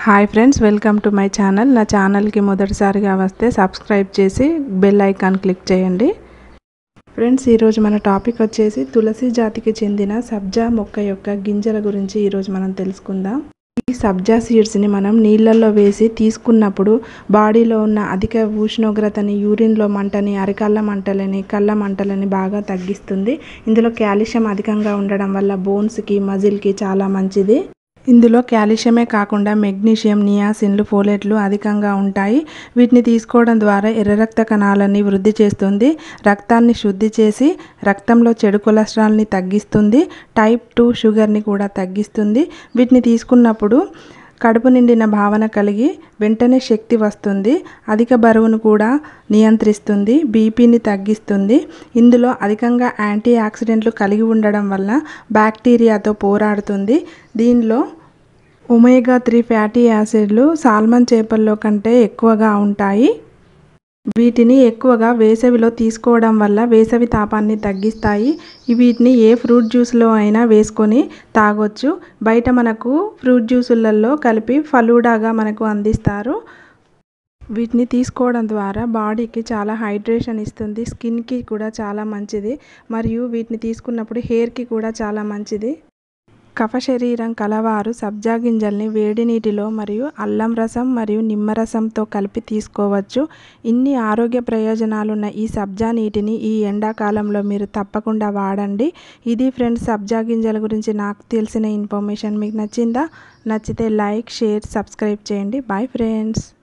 hi friends welcome to my channel నా ఛానల్కి మొదటిసారిగా వస్తే సబ్స్క్రైబ్ చేసి బెల్ ఐకాన్ క్లిక్ చేయండి ఫ్రెండ్స్ ఈరోజు మన టాపిక్ వచ్చేసి తులసి జాతికి చెందిన సబ్జా మొక్క యొక్క గింజల గురించి ఈరోజు మనం తెలుసుకుందాం ఈ సబ్జా సీడ్స్ని మనం నీళ్ళల్లో వేసి తీసుకున్నప్పుడు బాడీలో ఉన్న అధిక ఉష్ణోగ్రతని యూరిన్లో మంటని అరికాళ్ళ మంటలని కళ్ళ మంటలని బాగా తగ్గిస్తుంది ఇందులో కాల్షియం అధికంగా ఉండడం వల్ల బోన్స్కి మజిల్కి చాలా మంచిది ఇందులో కాల్షియమే కాకుండా మెగ్నీషియం నియాసిన్లు ఫోలేట్లు అధికంగా ఉంటాయి వీటిని తీసుకోవడం ద్వారా ఎర్ర రక్త కణాలని వృద్ధి చేస్తుంది రక్తాన్ని శుద్ధి చేసి రక్తంలో చెడు కొలెస్ట్రాల్ని తగ్గిస్తుంది టైప్ టూ షుగర్ని కూడా తగ్గిస్తుంది వీటిని తీసుకున్నప్పుడు కడుపు నిండిన భావన కలిగి వెంటనే శక్తి వస్తుంది అధిక బరువును కూడా నియంత్రిస్తుంది బీపీని తగ్గిస్తుంది ఇందులో అధికంగా యాంటీ ఆక్సిడెంట్లు కలిగి ఉండడం వల్ల బ్యాక్టీరియాతో పోరాడుతుంది దీనిలో ఒమేగా త్రీ ఫ్యాటీ యాసిడ్లు సాల్మన్ చేపల్లో కంటే ఎక్కువగా ఉంటాయి వీటిని ఎక్కువగా వేసవిలో తీసుకోవడం వల్ల వేసవి తాపాన్ని తగ్గిస్తాయి వీటిని ఏ ఫ్రూట్ జ్యూస్లో అయినా వేసుకొని తాగొచ్చు బయట మనకు ఫ్రూట్ జ్యూసులలో కలిపి ఫలూడాగా మనకు అందిస్తారు వీటిని తీసుకోవడం ద్వారా బాడీకి చాలా హైడ్రేషన్ ఇస్తుంది స్కిన్కి కూడా చాలా మంచిది మరియు వీటిని తీసుకున్నప్పుడు హెయిర్కి కూడా చాలా మంచిది కఫ శరీరం కలవారు సబ్జా గింజల్ని వేడి నీటిలో మరియు అల్లం రసం మరియు నిమ్మరసంతో కలిపి తీసుకోవచ్చు ఇన్ని ఆరోగ్య ప్రయోజనాలున్న ఈ సబ్జా నీటిని ఈ ఎండాకాలంలో మీరు తప్పకుండా వాడండి ఇది ఫ్రెండ్స్ సబ్జా గింజల గురించి నాకు తెలిసిన ఇన్ఫర్మేషన్ మీకు నచ్చిందా నచ్చితే లైక్ షేర్ సబ్స్క్రైబ్ చేయండి బాయ్ ఫ్రెండ్స్